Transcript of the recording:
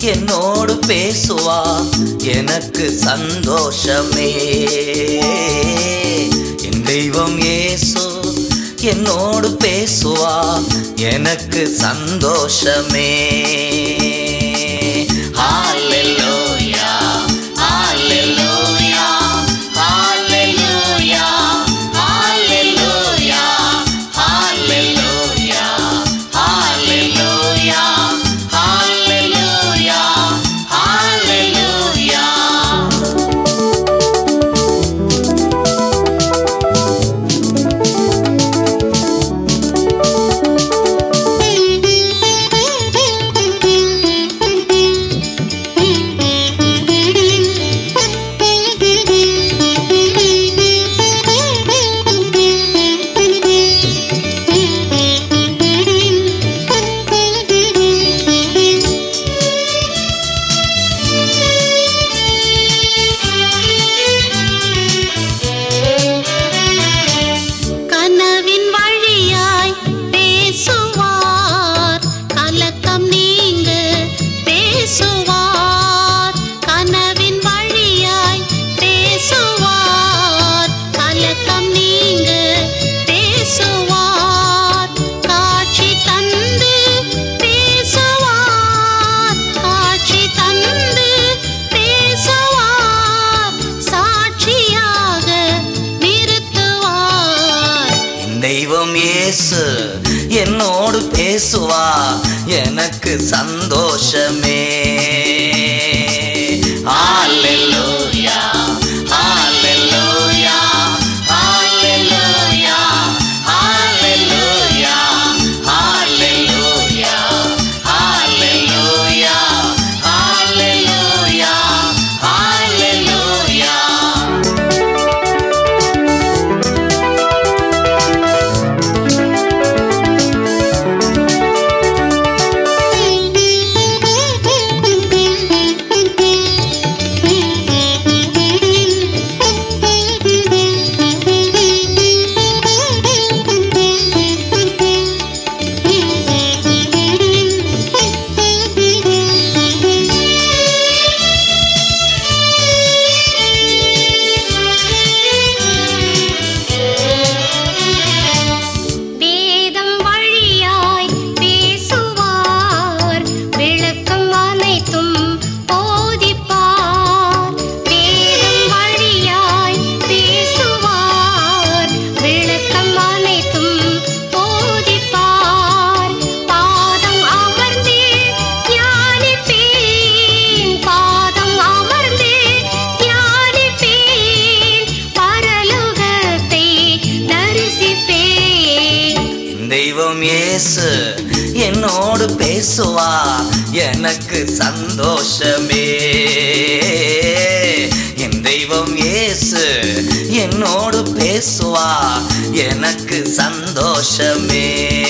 என்னோடு பேசுவா எனக்கு சந்தோஷமே என் தெய்வம் இயேசு என்னோடு பேசுவா எனக்கு சந்தோஷமே ஹalleluya ஹalleluya ஹalleluya ஹalleluya ஹalleluya ஹalleluya ஹalleluya ஹalleluya கனவின் வழியாய் பேசுவார் கலக்கம் நீங்க பேசுவார் கனவின் வழியாய் பேசுவார் கலக்கம் நீங்க பேசுவார் காட்சி தந்து பேசுவார் காட்சி தந்து பேசுவார் சாட்சியாக நிறுத்துவார் என் தெய்வம் இயேசு என்னோடு பேசுவா எனக்கு சந்தோஷமே ஹalleluya ஹalleluya ஹalleluya ஹalleluya ஹalleluya ஹalleluya ஹalleluya ஹalleluya வேதம் வழியாய் பேசுவார் விளக்கம் அனைத்தும் போதிப்பார் வேதம் வழியாய் பேசுவார் விளக்கம் அனைத்தும் போதிப்பார் பாதம் அமர்ந்து ஞானிப்பேன் பாதம் அமர்ந்து ஞானிப்பேன் பரலோகத்தை தரிசிப்பேன் என் தெய்வம் இயேசு என்னோடு பேசுவா எனக்கு சந்தோஷமே என் தெய்வம் இயேசு என்னோடு பேசுவா எனக்கு சந்தோஷமே